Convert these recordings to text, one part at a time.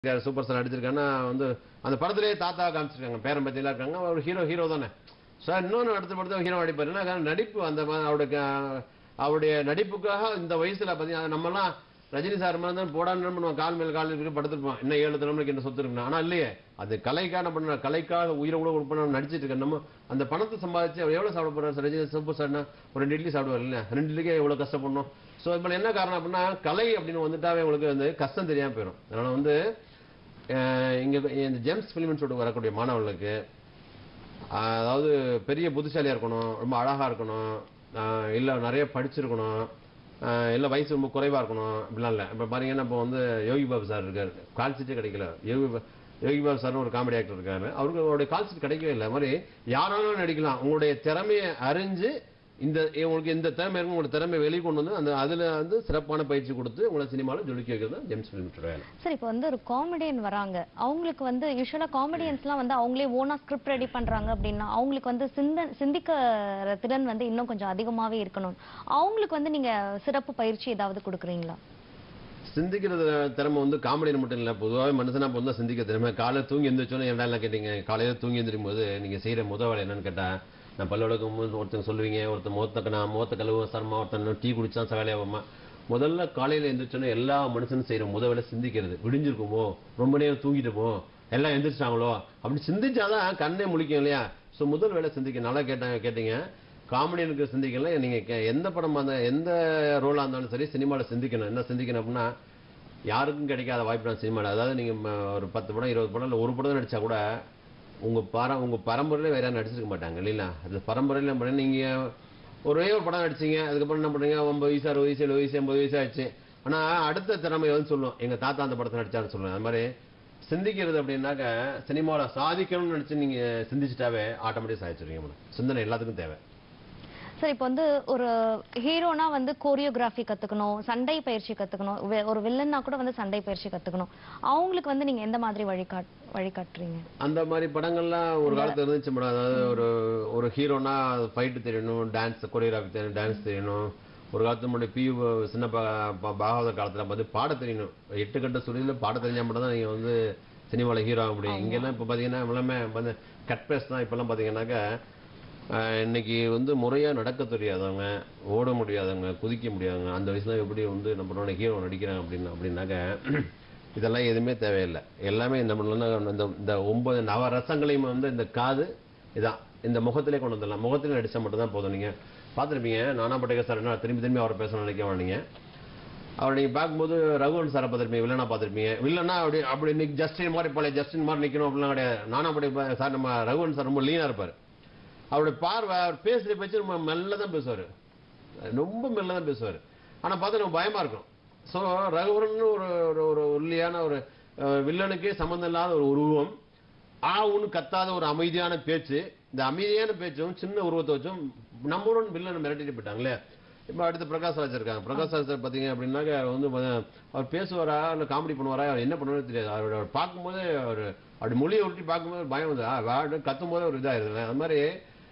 இருக்காரு, super star நடிச்சிருக்காருன்னா வந்து அந்த படத்திலேயே தாத்தா காமிச்சிருக்காங்க பேரன் பத்தியெல்லாம் இருக்காங்க அவர் ஹீரோ ஹீரோ தானே சார் இன்னொன்று அடுத்த படத்தில் ஹீரோ நடிப்பார் ஏன்னா நடிப்பு அந்த மா- அவருடைய க- அவருடைய நடிப்புக்காக இந்த வயசுல பார்த்தீங்கன்னா நம்மலாம் ரஜினி சார் மாதிரி தான் போடான்னு என்ன பண்ணுவான் கால் மேல கால் இருக்கு படுத்துருப்பான் இன்னும் ஏழு தலைமுறைக்கு என்ன சொத்து இருக்குன்னு ஆனா இல்லையே அது கலைக்கான பண்ண கலைக்காக உயிரை கூட கொடுப்ப நடிச்சிட்டு இருக்க நம்ம அந்த பணத்தை சம்பாதிச்சு அவர் எவ்வளவு சாப்பிட போறாரு சார் ரஜினி சூப்பர் ஸ்டார்னா ஒரு ரெண்டு இட்லி சாப்பிடுவார் இல்லையா ரெண்டு இட்லிக்கே எவ்வளவு கஷ்டப்படணும் ஸோ இப்போ என்ன காரணம் அப்படின்னா கலை அப்படின்னு வந்துட்டாவே உங்களுக்கு வந்து கஷ்டம் தெரியாம போயிடும் அதனால வந்து அஹ் இங்க இந்த ஜேம்ஸ் ஃபிலிம்னு சொல்லிட்டு வரக்கூடிய மாணவர்களுக்கு அஹ் அதாவது பெரிய புத்திசாலியா இருக்கணும் ரொம்ப அழகா இருக்கணும் அஹ் இல்ல நிறைய படிச்சிருக்கணும் அஹ் இல்ல வயசு ரொம்ப குறைவா இருக்கணும் அப்படிலாம் இல்ல இப்ப பாத்தீங்கன்னா இப்போ வந்து யோகி பாபு சார் இருக்காரு கால் சீட்டே கிடைக்கல யோகி பா- யோகி பாபு சார்னு ஒரு காமெடி ஆக்டர் இருக்காரு அவருக்கு அவருடைய கால் சீட் கிடைக்கவே இல்லை அது மாதிரி யாராலும் நடிக்கலாம் உங்களுடைய திறமையை அறிஞ்சு இந்த உங்களுக்கு இந்த திறமை இருக்கு உங்களோட திறமையை வெளியே கொண்டு வந்து அந்த அதுல வந்து சிறப்பான பயிற்சி கொடுத்து உங்களை சினிமாவில் ஜொலிக்க வைக்கிறது தான் ஜேம்ஸ் ஃபிலிம் வேலை சார் இப்போ வந்து ஒரு காமெடியன் வராங்க அவங்களுக்கு வந்து யூஸ்வலா காமெடியன்ஸ்லாம் வந்து அவங்களே ஓனா ஸ்கிரிப்ட் ரெடி பண்றாங்க அப்படின்னா அவங்களுக்கு வந்து சிந்த சிந்திக்கிற திறன் வந்து இன்னும் கொஞ்சம் அதிகமாவே இருக்கணும் அவங்களுக்கு வந்து நீங்க சிறப்பு பயிற்சி ஏதாவது கொடுக்குறீங்களா சிந்திக்கிறது திறமை வந்து காமெடியில் மட்டும் இல்லை பொதுவாகவே மனுஷனா பிறந்தா சிந்திக்க திறமை காலையில் தூங்கி எந்திரிச்சோன்னு என்ன எல்லாம் கேட்டீங்க காலையில் தூங்கி எந்திரிக்கும் போது நீங்கள் செய்கிற முத வேலை என்னன்னு கேட்டால் நான் பல்லு விளக்கும் போது ஒருத்தங்க சொல்லுவீங்க ஒருத்தர் முகத்த நான் முகத்த கழுவு சரமா ஒருத்தன் டீ குடிச்சா வேலையாகுமா முதல்ல காலையில் எந்திரிச்சோன்னே எல்லா மனுஷனும் செய்கிற முத வேலை சிந்திக்கிறது விடிஞ்சிருக்குமோ ரொம்ப நேரம் தூங்கிட்டுமோ எல்லாம் எந்திரிச்சிட்டாங்களோ அப்படி சிந்திச்சாதான் கண்ணே முழிக்கும் இல்லையா ஸோ முதல் வேலை சிந்திக்க நல்லா கேட்டாங்க கேட்டீங்க காமெடியனுக்கு சிந்திக்கல நீங்க கே- எந்த படம் அந்த எந்த ரோலா இருந்தாலும் சரி சினிமாவில் சிந்திக்கணும் என்ன சிந்திக்கணும் அப்படின்னா யாருக்கும் கிடைக்காத வாய்ப்பு தான் சினிமாவில் அதாவது நீங்க ம, ஒரு பத்து படம் இருபது படம் இல்லை ஒரு படம் நடிச்சா கூட உங்க பர உங்க பரம்பரையில வேற யாரும் நடிச்சிருக்க மாட்டாங்க இல்லைங்களா அது பரம்பரையில பண்ண நீங்க ஒரே ஒரு படம் நடிச்சீங்க அதுக்கப்புறம் என்ன பண்றீங்க ஒன்பது வயசு அறுபது வயசு எழுபது வயசு எண்பது வயசு ஆச்சு ஆனா அடுத்த திறமை வந்து சொல்லுவோம் எங்க தாத்தா அந்த படத்தை நடிச்சாருன்னு சொல்லுவேன் அது மாதிரி சிந்திக்கிறது அப்படின்னாக்க சினிமாவில் சாதிக்கணும்னு நினைச்சு நீங்க சிந்திச்சிட்டாவே ஆட்டோமேட்டிக் சாதிச்சிருவீங்க மேடம் சிந்தனை எல்லாத்துக்கும் தேவை சார் இப்போ வந்து ஒரு ஹீரோனா வந்து கோரியோகிராஃபி கத்துக்கணும் சண்டை பயிற்சி கத்துக்கணும் வே- ஒரு வில்லன்னா கூட வந்து சண்டை பயிற்சி கத்துக்கணும் அவங்களுக்கு வந்து நீங்க எந்த மாதிரி வழிகாட் வழிகாட்டுறீங்க அந்த மாதிரி படங்கள்லாம் ஒரு காலத்துல இருந்துச்சு மேடம் அதாவது ஒரு ஒரு ஹீரோனா ஃபைட்டு தெரியணும் டான்ஸ் கொரியோகிராஃபி தெரியணும் டான்ஸ் தெரியணும் ஒரு காலத்துக்கு முன்னாடி பி சின்ன பா- பா- பாகவதர் காலத்துல பார்த்து பாட தெரியணும் எட்டு கட்ட சுழியில பாட தெரிஞ்சா மட்டும் தான் நீங்க வந்து சினிமாவில் ஹீரோ ஆக முடியும் இங்கெல்லாம் இப்போ பார்த்தீங்கன்னா எல்லாமே வந்து கட் பேஸ் தான் இப்போல்லாம் பார்த்தீங்கன்னாக்கா ஆஹ், இன்னைக்கு வந்து முறையா நடக்க தெரியாதவங்க ஓட முடியாதவங்க குதிக்க முடியாதவங்க அந்த வயசுல எப்படி வந்து நம்மளோட ஹீரோ நடிக்கிறாங்க அப்படின்னு அப்படின்னாக்க இதெல்லாம் எதுவுமே தேவையில்லை எல்லாமே இந்த முன்னெல்லாம் இந்த இந்த ஒன்பது நவரசங்களையும் வந்து இந்த காது இதான் இந்த முகத்திலே கொண்டு வந்துடலாம் முகத்திலே நடிச்சா மட்டும் தான் போதும் நீங்க பார்த்துருப்பீங்க நானா பட்டேகர் சார் என்ன திரும்பி திரும்பி அவரை பேச நினைக்க நீங்க அவர் நீங்க பார்க்கும்போது ரகுவன் சாரை பார்த்துருப்பீங்க வில்லனா பார்த்துருப்பீங்க வில்லனா அப்படி அப்படி இன்னைக்கு ஜஸ்டின் மாதிரி பழைய ஜஸ்டின் மாதிரி நிக்கணும் அப்படிலாம் கிடையாது நானா பட்டே சார் நம்ம ரகுவன் சார் ரொம்ப லீனா இருப்பார் அவருடைய பார்வை அவர் பேசுற பேச்சு ரொம்ப மெல்ல தான் பேசுவார் ரொம்ப மெல்ல தான் பேசுவார் ஆனா பார்த்தா நம்ம பயமா இருக்கும் ஸோ ரகுவரன் ஒரு ஒரு ஒரு ஒல்லியான ஒரு அஹ், வில்லனுக்கே சம்மந்தம் இல்லாத ஒரு உருவம் ஆ ஒன்று கத்தாத ஒரு அமைதியான பேச்சு இந்த அமைதியான பேச்சும் சின்ன உருவத்தை வச்சும் நம்மளோட வில்லனை மிரட்டிட்டு போயிட்டாங்களே இப்போ அடுத்து பிரகாஷ் ராஜ் இருக்காங்க பிரகாஷ் ராஜ் சார் பார்த்தீங்க அப்படின்னாக்க அவர் வந்து பாத்தீங்கன்னா, அவர் பேசுவாரா இல்லை காமெடி பண்ணுவாரா அவர் என்ன பண்ணுவாரோ தெரியாது அவர் அவர் பார்க்கும்போது அவர் அப்படி மொழியை ஒட்டி பார்க்கும்போது பயம் வந்து வாடு கத்தும் போது ஒரு இதாயிருது அது மாதிரி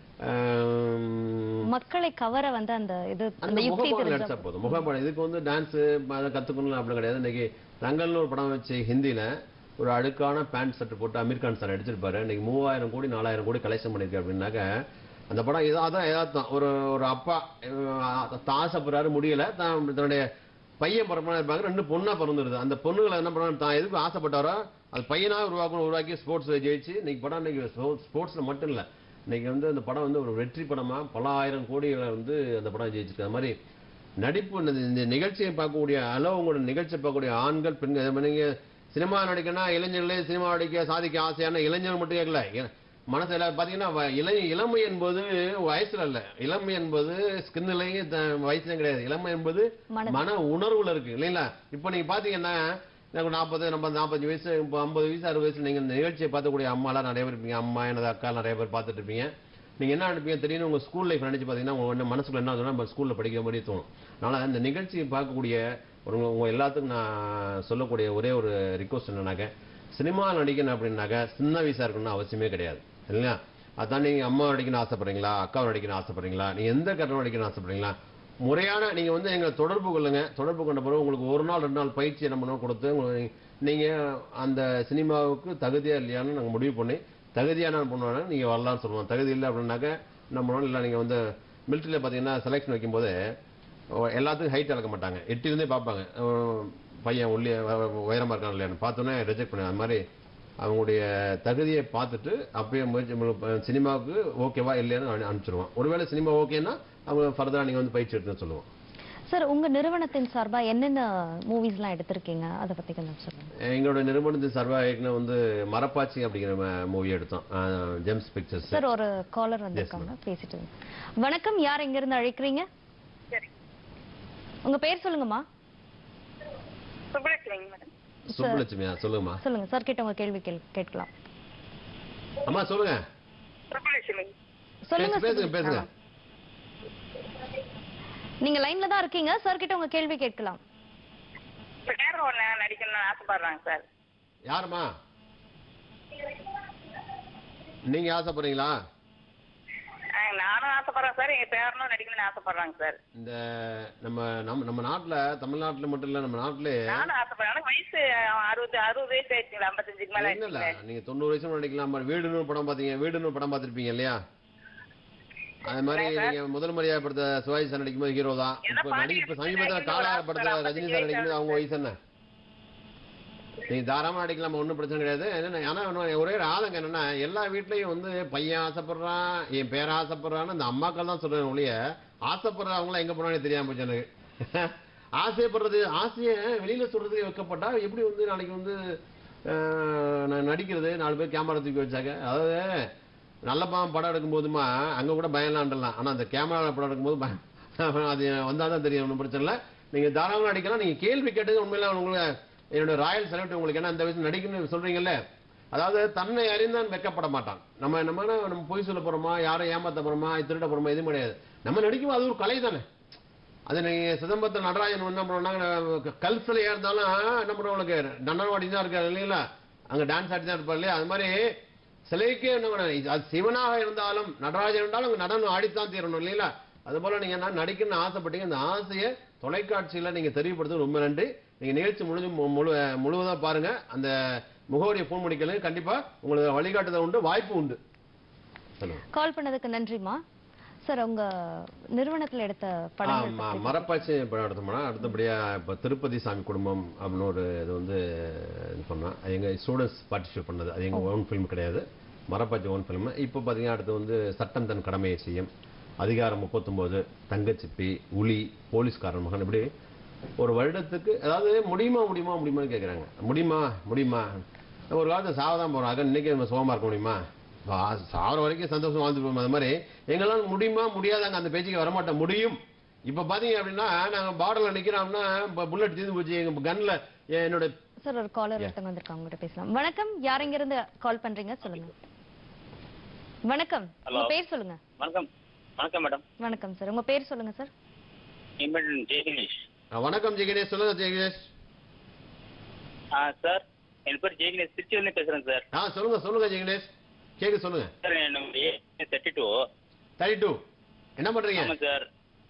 ஆம், மக்களை கவர வந்து அந்த இது அந்த அந்த யுக்தி முகப்பாடம் தெரிஞ்ச நடிச்சா போதும் முகப்பாடம் இதுக்கு வந்து டான்ஸ் அதை கத்துக்கணும் அப்படி கிடையாது இன்னைக்கு ரங்கல்னு ஒரு படம் வச்சு ஹிந்தில ஒரு அழுக்கான பேண்ட் ஷர்ட் போட்டு அமீர் கான் சார் அடிச்சிருப்பாரு இன்னைக்கு மூவாயிரம் கோடி நாலாயிரம் கோடி கலெக்ஷன் பண்ணிருக்கு அப்படின்னாக்க அந்த படம் இதா அதான் ஏதாத்தான் ஒரு ஒரு அப்பா அஹ், தான் ஆசைப்படுறாரு முடியல தான் தன்னுடைய பையன் பிறப்பான இருப்பாங்க ரெண்டு பொண்ணா பிறந்துருது அந்த பொண்ணுகளை என்ன பண்ணாங்க தான் எதுக்கு ஆசைப்பட்டாரோ அது பையனா உருவாக்கணும் உருவாக்கி ஸ்போர்ட்ஸ் ஜெயிச்சு இன்னைக்கு படம் இன்னைக்கு ஸ்போர்ட்ஸ்ல மட்டும் இல்ல இன்னைக்கு வந்து அந்த படம் வந்து ஒரு வெற்றி படமா பல ஆயிரம் கோடிகளை வந்து அந்த படம் ஜெயிச்சிருக்கு அது மாதிரி நடிப்பு இந்த- இந்த நிகழ்ச்சியை பார்க்கக்கூடிய அளவு உங்களோட நிகழ்ச்சியை பார்க்கக்கூடிய ஆண்கள் பெண்கள் இதே மாதிரி நீங்க சினிமா நடிக்கணும் இளைஞர்களே சினிமா நடிக்க சாதிக்க ஆசையான இளைஞர் மட்டும் கேட்கல இ- மனசுல பாத்தீங்கன்னா வ- இளை இளமை என்பது வயசுல இல்ல இளமை என்பது ஸ்கின்லையும் வயசுலயும் கிடையாது இளமை என்பது மனசு. மன உணர்வுல இருக்கு இல்லைங்களா இப்ப நீங்க பாத்தீங்கன்னா எனக்கு நாற்பது நம்ம நாற்பத்தஞ்சு வயசு இப்போ ஐம்பது வயசு அறுபது வயசு நீங்க இந்த நிகழ்ச்சியை பார்க்கக்கூடிய அம்மாலாம் நிறைய பேர் இருப்பீங்க அம்மா எனது அக்கா நிறைய பேர் பார்த்துட்டு இருப்பீங்க நீங்க என்ன நினைப்பீங்க தெரியும் உங்க ஸ்கூல் லைஃப் நினைச்சு பாத்தீங்கன்னா உங்க வந்து மனசுக்குள்ள என்ன தோணும் நம்ம ஸ்கூல்ல படிக்கிற மாதிரி தோணும் அதனால இந்த நிகழ்ச்சியை பார்க்கக்கூடிய ஒரு உங்க எல்லாத்துக்கும் நான் சொல்லக்கூடிய ஒரே ஒரு ரிக்வஸ்ட் என்னன்னாக்க சினிமா நடிக்கணும் அப்படின்னாக்க சின்ன வயசா இருக்கணும்னு அவசியமே கிடையாது இல்லையா அதான் நீங்க அம்மா நடிக்கணும்னு ஆசைப்படுறீங்களா அக்கா நடிக்கணும்னு ஆசைப்படுறீங்களா நீங்க எந்த கட்டணம் நடிக்கணும்னு ஆசைப்படுறீங்களா முறையான நீங்க வந்து எங்களை தொடர்பு கொள்ளுங்க தொடர்பு கொண்ட பிறகு உங்களுக்கு ஒரு நாள் ரெண்டு நாள் பயிற்சி என்ன பண்ணுவோம் கொடுத்து உங்களுக்கு நீங்க அந்த சினிமாவுக்கு தகுதியா இல்லையான்னு நாங்க முடிவு பண்ணி தகுதியான பண்ணுவாங்க நீங்க வரலாம்னு சொல்லுவோம் தகுதி இல்லை அப்படின்னாக்க என்ன பண்ணுவோம் இல்லை நீங்க வந்து மிலிட்டரியில் பார்த்தீங்கன்னா செலெக்ஷன் வைக்கும்போது ஓ, எல்லாத்துக்கும் ஹைட் அளக்க மாட்டாங்க எட்டிலிருந்தே பார்ப்பாங்க ஓ, பையன் உள்ளே உயரமா இருக்கான் இல்லையான்னு பார்த்தோன்னே ரிஜெக்ட் பண்ண அது மாதிரி அவங்களுடைய தகுதியை பார்த்துட்டு அப்பயே முயற்சி பண்ணி- சினிமாவுக்கு ஓகேவா இல்லையான்னு அனு- அனுப்பிச்சிருவோம் ஒருவேளை சினிமா ஓகேன்னா அவங்க ஃபர்தரா நீங்க வந்து பயிற்சி எடுத்துன்னு சொல்லுவோம் சார் உங்க நிறுவனத்தின் சார்பா என்னென்ன மூவிஸ்லாம் எடுத்திருக்கீங்க அதை பத்தி கொஞ்சம் சொல்லுங்க எங்களோட நிறுவனத்தின் சர்வா ஏற்கனவே வந்து மரப்பாச்சி அப்படிங்கிற மூவி எடுத்தோம் ஜெம்ஸ் பிக்சர்ஸ் சார் ஒரு காலர் வந்திருக்காங்க பேசிட்டு இருங்க. வணக்கம் யார் எங்க இருந்து அழைக்கிறீங்க சரி உங்க பேர் சொல்லுங்கம்மா சுப்புலட்சுமிங்க மேடம் சுப்புலட்சுமியா சொல்லுங்கம்மா சொல்லுங்க சார் கிட்ட உங்க கேள்வி கேள்- கேட்கலாம் அம்மா சொல்லுங்க சுப்புலட்சுமி சொல்லுங்க பேசு- பேசுங்க சொல்லுங்க. பேசுங்க ஆ. நீங்க லைன்ல தான் இருக்கீங்க சார் கிட்ட உங்க கேள்வி கேட்கலாம் பேர் ஒன்று நடிக்கணும்னு ஆசைப்படுறாங்க சார் யாரும்மா நீங்க ஆசைப்படுறீங்களா ஆ, நானும் ஆசைப்படுறேன் சார் எங்க பேரனும் நடிக்கணும்னு ஆசைப்படுறாங்க சார் இந்த நம்ம நம்ம நம்ம நாட்டுல தமிழ்நாட்டுல மட்டும் இல்ல நம்ம நாட்டிலே நானும் ஆசைப்படுறேன் ஆனா வயசு அறுபது அறுபது வயசு ஆயிடுச்சுங்களா ஐம்பத்தஞ்சுக்கு மேல இல்ல இல்ல ஆயிடுச்சுங்களே நீங்க தொண்ணூறு வயசு நடிக்கலாம் பாரு. வீடுன்னு ஒரு படம் பாத்தீங்க வீடுன்னு ஒரு படம் பார்த்திருப்பீங்க இல்லையா அது மாதிரி நீங்க முதல் முறையா படுத்த சிவாஜி சார் நடிக்கும்போது ஹீரோ தான் என்ன இப்ப நடி இப்ப பாட்டி சமீபத்துல வயசு காலா ஆயிடுச்சு, படத்துல ஒரு ரஜினி சார் நடிக்கும்போது அவங்க வயசு என்ன நீங்க தாராளமா நடிக்கலாம் ஒன்றும் பிரச்சனை கிடையாது என்னன்னா ஆனா ஒண்ணு- ஒரே ஒரு ஆதங்கம் என்னன்னா எல்லா வீட்லயும் வந்து பையன் ஆசைப்படுறான் என் பேர ஆசைப்படுறான்னு அந்த அம்மாக்கள் தான் சொல்றேன் ஒழிய ஆசைப்படுறவங்களாம் எங்க போனாலும் தெரியாம போச்சு எனக்கு ஆசைப்படுறது ஆசையை வெளியில சொல்றதுக்கு வைக்கப்பட்டா எப்படி வந்து நாளைக்கு வந்து அஹ், நான் நடிக்கிறது நாலு பேர் கேமரா தூக்கி வச்சாங்க அதாவது நல்ல பாவம் படம் எடுக்கும் போதுமா அங்க கூட பயம்லாண்டலாம் ஆனா அந்த கேமரால படம் எடுக்கும்போது பயம் அது வந்தாதான் தெரியும் ஒன்றும் பிரச்சனை இல்லை நீங்க தாராளமா நடிக்கலாம் நீங்க கேள்வி கேட்டது உண்மையில உங்களுக்கு என்னோட ராயல் செலக்ட் உங்களுக்கு என்ன அந்த வயசு நடிக்கணும்னு சொல்றீங்கல்ல அதாவது தன்னை அறிந்தான் வெக்கப்பட மாட்டான் நம்ம நம்ம என்ன, நம்ம பொய் சொல்ல போறோமா யாரை ஏமாத்த போறோமா திருட போறோமா எதுவும் கிடையாது நம்ம நடிக்கும் அது ஒரு கலை தானே அது நீங்க சிதம்பரத்தில் நடராஜன் என்ன பண்ணுவாங்க கல் சிலையா இருந்தாலும் என்ன பண்ணுவாங்களுக்கு நடனவாடி தான் இருக்காரு இல்லைங்களா அங்க டான்ஸ் ஆடி தான் இருப்பார் இல்லையா அது மாதிரி சிலைக்கே என்ன பண்ண அது சிவனாக இருந்தாலும் நடராஜன் இருந்தாலும் அங்க நடனம் ஆடித்தான் தீரணும் இல்லைங்களா அது போல நீங்க என்ன நடிக்கணும்னு ஆசைப்பட்டீங்க அந்த ஆசையை தொலைக்காட்சியில நீங்க தெரியப்படுத்த ரொம்ப நன்றி நீங்க நிகழ்ச்சி முழுது மு- முழு முழுவதா பாருங்க அந்த முகவரியை போன் பண்ணிக்கலுங்க கண்டிப்பா உங்களுக்கு வழிகாட்டுதல் உண்டு வாய்ப்பு உண்டு சொல்லுங்க கால் பண்ணதுக்கு நன்றிம்மா சார் உங்க நிறுவனத்துல எடுத்த படங்கள் ஆமா பத்தி மரப்பாச்சி படம் எடுத்தோம்னா அடுத்தபடியா இப்ப திருப்பதி சாமி குடும்பம் அப்படின்னு ஒரு இது வந்து இது பண்ணோம் அது எங்க ஸ்டூடெண்ட்ஸ் பார்ட்டிசிபேட் பண்ணது அது எங்க ஓன் ஃபிலிம் கிடையாது மரப்பாச்சி ஓன் ஃபிலிம் இப்போ பாத்தீங்கன்னா அடுத்து வந்து சட்டம் தன் கடமையை செய்யும் அதிகாரம் முப்பத்தொன்பது தங்கச்சிப்பி உளி போலீஸ்காரன் மகன் இப்படி ஒரு வருடத்துக்கு அதாவது முடியுமா முடியுமா முடியுமான்னு கேக்குறாங்க முடியுமா முடியுமா ஒரு காலத்துல சாவதான் போறோம் ஆக இன்னைக்கு நம்ம சுகமா இருக்க முடியுமா வா- சாவர வரைக்கும் சந்தோஷம் வாழ்ந்து போவோம் அது மாதிரி எங்களால் முடியுமா முடியாதாங்க அந்த பேச்சுக்கு வரமாட்டோம் முடியும் இப்ப பாத்தீங்க அப்படின்னா நாங்க பார்டர்ல நிக்கிறோம்னா புல்லட் தீர்ந்து போச்சு எங்க கன்ல என்னோட சார் ஒரு காலர் ஒருத்தவங்க வந்திருக்காங்க உங்ககிட்ட பேசலாம் வணக்கம் யார் எங்க இருந்து கால் பண்றீங்க சொல்லுங்க வணக்கம் உங்க Hello. பேர் சொல்லுங்க வணக்கம் வணக்கம் மேடம் வணக்கம் சார் உங்க பேர் சொல்லுங்க சார் இம்பன் ஜெய் கணேஷ் அஹ், வணக்கம் ஜெகணேஷ் சொல்லுங்க ஜெகணேஷ் ஆ சார் என் பேர் ஜெய் கணேஷ் திருச்சியிலேருந்து பேசுகிறேன் சார் ஆ சொல்லுங்க சொல்லுங்க ஜெகணேஷ் கேக்கு சொல்லுங்க சார் என்னுடைய age thirty two thirty two என்ன பண்றீங்க ஆமாம் சார்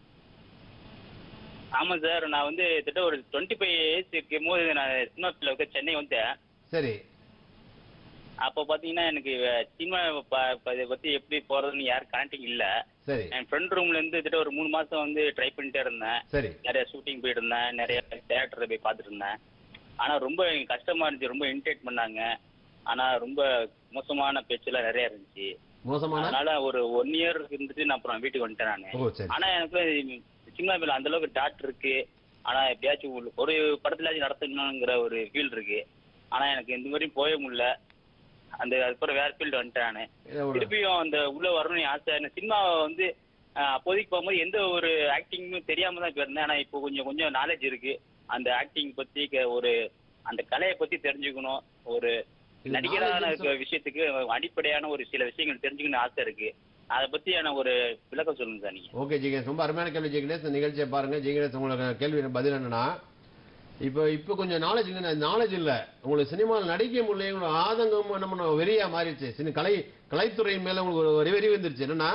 ஆமாம் சார் நான் வந்து கிட்ட ஒரு டுவெண்ட்டி ஃபைவ் ஏஜ் இருக்கும் போது நான் சினிமா ஃபீல்டில் சென்னை வந்தேன் சரி அப்போ பார்த்தீங்கன்னா எனக்கு சினிமா இதை பற்றி எப்படி போகிறதுன்னு யாரும் கனெக்டிங் இல்லை சரி என் ஃப்ரெண்ட் ரூம்லேருந்து கிட்ட ஒரு மூணு மாதம் வந்து ட்ரை பண்ணிட்டே இருந்தேன் சரி நிறைய ஷூட்டிங் போயிட்டு இருந்தேன் நிறைய தேட்டரில் போய் பார்த்துட்டு இருந்தேன் ஆனால் ரொம்ப எனக்கு கஷ்டமா இருந்துச்சு ரொம்ப இன்டேட் பண்ணாங்க ஆனால் ரொம்ப மோசமான பேச்செல்லாம் நிறைய இருந்துச்சு மோசமான அதனால ஒரு ஒன் இயர் இருந்துட்டு நான் அப்புறம் வீட்டுக்கு வந்துட்டேன் நான் ஓ சரி ஆனா எனக்கு சினிமா மேல அந்த அளவுக்கு டாட் இருக்கு ஆனா எப்படியாச்சும் உள்ள- ஒரு படத்துலயாச்சும் நடத்தணுங்கிற ஒரு ஃபீல் இருக்கு ஆனா எனக்கு இந்த மாதிரி போக முடியல அந்த அதுக்கப்புறம் வேற ஃபீல்டு வந்துட்டேன் நானு இதை ஒரு- திருப்பியும் அந்த உள்ள வரணும்னு ஆசை எனக்கு சினிமாவை வந்து ஆஹ், அப்போதைக்கு போகும்போது எந்த ஒரு ஆக்டிங்கும் தெரியாம தான் போயிருந்தேன் ஆனா இப்போ கொஞ்சம் கொஞ்சம் நாலேஜ் இருக்கு அந்த ஆக்டிங் பத்தி க- ஒரு அந்த கலையை பத்தி தெரிஞ்சுக்கணும் ஒரு இது நடிகரான knowledge இருக்க விஷயத்துக்கு அடிப்படையான ஒரு சில விஷயங்கள் தெரிஞ்சுக்கணும்னு ஆசை இருக்கு அதை பத்தியான ஒரு விளக்கம் சொல்லுங்க சார் நீங்க ஓகே ஜெகணேஷ் ரொம்ப அருமையான கேள்வி ஜெகணேஷ் இந்த நிகழ்ச்சியை பாருங்க ஜெகணேஷ் உங்களுக்கு கேள்வி பதில் என்னன்னா இப்போ இப்போ கொஞ்சம் நாலேஜ் இல்லை நாலேஜ் இல்லை உங்களுக்கு சினிமாவில் நடிக்க முடியல உங்களுக்கு ஆதங்கம் என்ன பண்ண வெறியா மாறிடுச்சு சினி கலை கலைத்துறையின் மேல உங்களுக்கு ஒரு ஒரு வெறி வந்துருச்சு என்னன்னா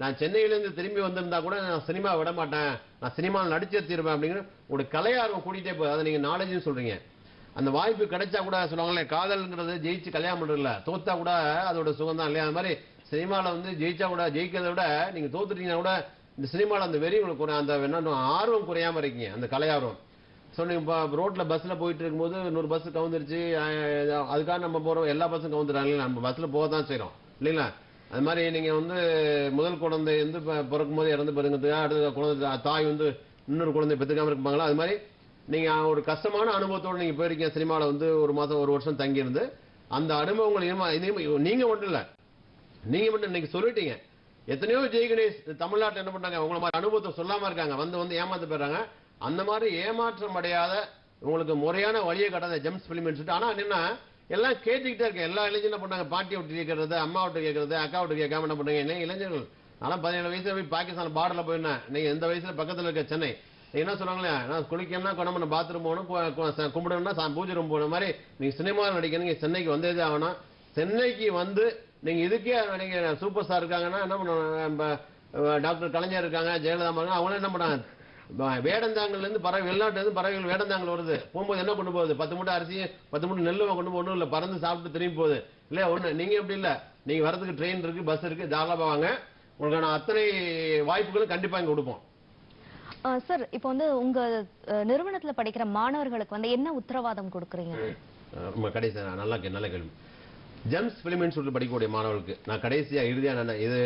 நான் சென்னையிலேருந்து திரும்பி வந்திருந்தா கூட நான் சினிமா விட மாட்டேன் நான் சினிமாவில் நடிச்சே தீருவேன் அப்படிங்கிற உங்களுடைய கலையார்வம் கூட்டிகிட்டே போகுது அதை நீங்கள் நாலேஜ்னு சொல்றீங்க அந்த வாய்ப்பு கிடைச்சா கூட சொல்லுவாங்களே காதல்ங்கிறது ஜெயிச்சு கல்யாணம் பண்றதில்ல தோத்தா கூட அதோட சுகம் தான் இல்லையா அது மாதிரி சினிமாவில் வந்து ஜெயிச்சா கூட ஜெயிக்கிறத விட நீங்க தோத்துட்டீங்கன்னா கூட இந்த சினிமாவில் அந்த வெறி உங்களுக்கு குறை- அந்த என்ன ஆர்வம் குறையாம இருக்கீங்க அந்த கலையார்வம் ஸோ நீங்கள் இப்போ ரோட்டில் பஸ்ஸில் போயிட்டு இருக்கும்போது நூறு பஸ் கவுந்துருச்சு அஹ், அதுக்காக நம்ம போகிறோம் எல்லா பஸ்ஸும் கவுந்துறாங்க நம்ம பஸ்ஸில் போக தான் செய்கிறோம் இல்லைங்களா அது மாதிரி நீங்கள் வந்து முதல் குழந்தை வந்து ப- பிறக்கும் போது இறந்து பிறகுறதுக்கு அடுத்த குழந்தை தாய் வந்து இன்னொரு குழந்தை பெற்றுக்காம இருப்பாங்களா அது மாதிரி நீங்கள் ஒரு கஷ்டமான அனுபவத்தோடு நீங்கள் போயிருக்கீங்க சினிமாவில் வந்து ஒரு மாதம் ஒரு வருஷம் தங்கியிருந்து அந்த அனுபவங்கள் இனிமே இனிமே நீங்கள் மட்டும் இல்லை நீங்க மட்டும் இன்னைக்கு சொல்லிட்டீங்க எத்தனையோ ஜெய் கணேஷ் தமிழ்நாட்டில் என்ன பண்ணாங்க உங்களை மாதிரி அனுபவத்தை சொல்லாம இருக்காங்க வந்து வந்து ஏமாத்து போயிடுறாங்க அந்த மாதிரி ஏமாற்றம் அடையாத உங்களுக்கு முறையான வழியை காட்டாத ஜெம்ஸ் பிலிம் சொல்லிட்டு ஆனா என்னன்னா எல்லாம் கேட்டுக்கிட்டே இருக்கேன் எல்லா இளைஞரும் என்ன பண்ணாங்க பாட்டி விட்டு கேட்கறது அம்மா விட்டு கேட்கறது அக்கா விட்டு கேட்காம என்ன பண்றீங்க இல்லை இளைஞர்கள் நான் பதினேழு வயசுல போய் பாகிஸ்தான் பார்டர்ல போயிருந்தேன் நீங்க எந்த வயசுல பக்கத்துல இருக்க சென்னை நீங்க என்ன சொன்னாங்களே நான் குளிக்கணும்னா குணம் பாத்ரூம் போகணும் கு- கு- ச- கும்பிடணும்னா சா- பூஜை ரூம் போன மாதிரி நீங்க சினிமாவில் நடிக்கணும் நீங்க சென்னைக்கு வந்ததே ஆகணும் சென்னைக்கு வந்து நீங்க இதுக்கே நீங்க சூப்பர் ஸ்டார் இருக்காங்கன்னா என்ன பண்ணுவாங்க நம்ம, அஹ், டாக்டர் கலைஞர் இருக்காங்க ஜெயலலிதா இருக்காங்க அவங்களும் என்ன பண்ணாங்க வ- வேடந்தாங்கல்ல இருந்து பறவை வெளிநாட்டுல இருந்து பறவைகள் வேடந்தாங்கல் வருது போகும்போது என்ன கொண்டு போகுது பத்து மூட்டை அரிசி பத்து மூட்டை நெல்லு கொண்டு போகணும் இல்ல பறந்து சாப்பிட்டு திரும்பி போகுது இல்லையா ஒண்ணு நீங்க எப்படி இல்ல நீங்க வரதுக்கு ட்ரெயின் இருக்கு பஸ் இருக்கு தாராளமா வாங்க உங்களுக்கான அத்தனை வாய்ப்புகளும் கண்டிப்பா இங்க கொடுப்போம் அஹ் சார் இப்போ வந்து உங்க அஹ், நிறுவனத்துல படிக்கிற மாணவர்களுக்கு வந்து என்ன உத்தரவாதம் கொடுக்குறீங்க அஹ் ரொம்ப கடைசி நான் நல்லா கே- நல்ல கேள்வி ஜெம்ஸ் பிலிமெண்ட் சொல்லிட்டு படிக்கக்கூடிய மாணவர்களுக்கு நான் கடைசியா இறுதியா நான் இது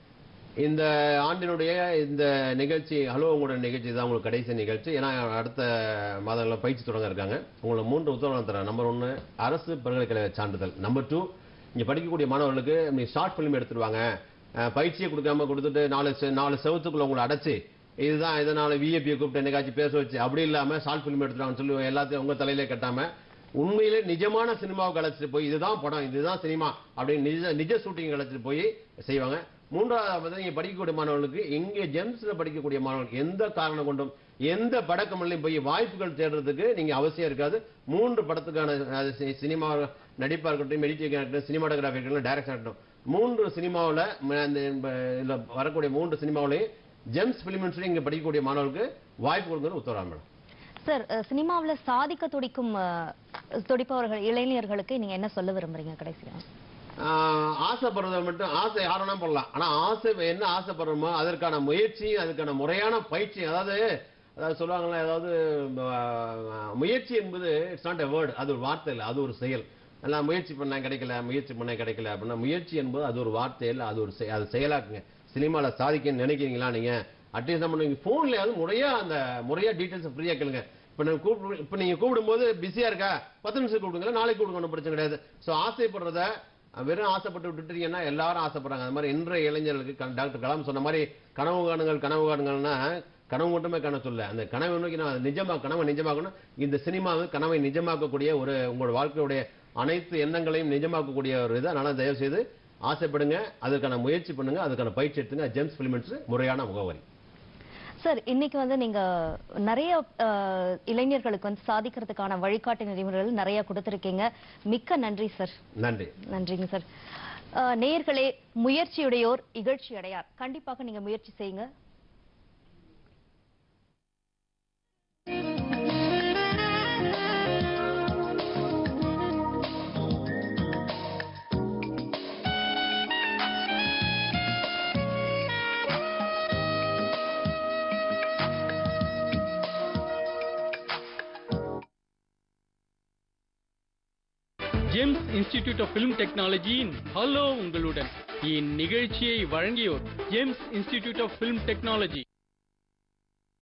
இந்த ஆண்டினுடைய இந்த நிகழ்ச்சி ஹலோ உங்களோட நிகழ்ச்சி தான் உங்களுக்கு கடைசி நிகழ்ச்சி ஏன்னா அடுத்த மாதங்களில் பயிற்சி தொடங்க இருக்காங்க உங்களுக்கு மூன்று உத்தரவாதம் தரேன் நம்பர் ஒன்று அரசு பல்கலைக்கழக சான்றிதழ் நம்பர் டூ இங்கே படிக்கக்கூடிய மாணவர்களுக்கு நீ ஷார்ட் ஃபிலிம் எடுத்துருவாங்க அஹ் பயிற்சியை கொடுக்காம கொடுத்துட்டு நாலு செ- நாலு செவத்துக்குள்ள உங்களை அடைச்சி இதுதான் இதனால விஏபியை கூப்பிட்டு என்னைக்காச்சும் பேச வச்சு அப்படி இல்லாம ஷார்ட் ஃபிலிம் எடுத்துருவாங்கன்னு சொல்லி எல்லாத்தையும் உங்க தலையிலே கட்டாம உண்மையிலே நிஜமான சினிமாவுக்கு அழைச்சிட்டு போய் இதுதான் படம் இதுதான் சினிமா அப்படின்னு நிஜ நிஜ ஷூட்டிங் அழைச்சிட்டு போய் செய்வாங்க மூன்றாவது வந்து நீங்க படிக்கக்கூடிய மாணவர்களுக்கு இங்கே ஜெம்ஸ்ல படிக்கக்கூடிய மாணவர்கள் எந்த காரணம் கொண்டும் எந்த படக்கமல்லையும் போய் வாய்ப்புகள் தேடுறதுக்கு நீங்க அவசியம் இருக்காது மூன்று படத்துக்கான அது சி- சினிமா நடிப்பா இருக்கட்டும் எடிட்டிங் இருக்கட்டும் சினிமாட்டோகிராஃபி இருக்கட்டும் டைரக்ஷன் இருக்கட்டும் மூன்று சினிமாவில் அந்த இதுல வரக்கூடிய மூன்று சினிமாவிலையும் ஜெம்ஸ் பிலிம் சொல்லி இங்க படிக்கக்கூடிய மாணவர்களுக்கு வாய்ப்பு கொடுங்கிறது உத்தரவாதம் மேடம் சார் அஹ், சினிமாவுல சாதிக்க துடிக்கும் அஹ், துடிப்பவர்கள் இளைஞர்களுக்கு நீங்க என்ன சொல்ல விரும்புறீங்க கடைசியா ஆஹ் ஆசைப்படுறத மட்டும் ஆசை யாருன்னா பண்ணலாம் ஆனா ஆசை என்ன ஆசைப்படுறோமோ அதற்கான முயற்சி அதுக்கான முறையான பயிற்சி அதாவது அதாவது சொல்லுவாங்களே அதாவது ஆஹ், முயற்சி என்பது இட்ஸ் நாட் எ வேர்டு அது ஒரு வார்த்தை இல்லை அது ஒரு செயல் நான் முயற்சி பண்ணேன் கிடைக்கல முயற்சி பண்ணேன் கிடைக்கல அப்படின்னா முயற்சி என்பது அது ஒரு வார்த்தை இல்லை அது ஒரு செ- அது செயலாக்குங்க சினிமால சாதிக்கணும்னு நினைக்கிறீங்களா நீங்க அட்லீஸ்ட் நம்ம நீங்க போன்லயாவது முறையா அந்த முறையா டீடைல்ஸ் ஃப்ரீயா கேளுங்க இப்ப நான் கூப்பிடு இப்ப நீங்க கூப்பிடும்போது பிஸியா இருக்கா பத்து நிமிஷம் கூப்பிடுங்க நாளைக்கு கூப்பிடுங்க ஒன்றும் பிரச்சனை கிடையாது சோ ஆசைப்படுறத வெறும் ஆசைப்பட்டு விட்டுட்டீங்கன்னா எல்லாரும் ஆசைப்படுறாங்க அது மாதிரி இன்றைய இளைஞர்களுக்கு க- டாக்டர் கலாம் சொன்ன மாதிரி கனவு காணுங்கள் கனவு காணுங்கள்னா கனவு மட்டுமே காண சொல்ல அந்த கனவை நோக்கி நான் நிஜமா கனவை நிஜமாக்கணும் இந்த சினிமாவை கனவை நிஜமாக்கக்கூடிய ஒரு உங்களோட வாழ்க்கையுடைய அனைத்து எண்ணங்களையும் நிஜமாக்கக்கூடிய ஒரு இது அதனால தயவு செய்து ஆசைப்படுங்க அதுக்கான முயற்சி பண்ணுங்க அதுக்கான பயிற்சி எடுத்துங்க ஜெம்ஸ் பிலிமெண்ட்ஸ் முறையான முகவரி சார் இன்னைக்கு வந்து நீங்க நிறைய அஹ், இளைஞர்களுக்கு வந்து சாதிக்கிறதுக்கான வழிகாட்டு நெறிமுறைகள் நிறைய கொடுத்திருக்கீங்க மிக்க நன்றி சார் நன்றி நன்றிங்க சார் அஹ், நேயர்களே முயற்சியுடையோர் இகழ்ச்சி அடையார் கண்டிப்பாக நீங்க முயற்சி செய்யுங்க ஜேம்ஸ் இன்ஸ்டிடியூட் ஆஃப் ஃபிலிம் டெக்னாலஜியின் ஹலோ உங்களுடன் இந்நிகழ்ச்சியை வழங்கியோர் James institute of film technology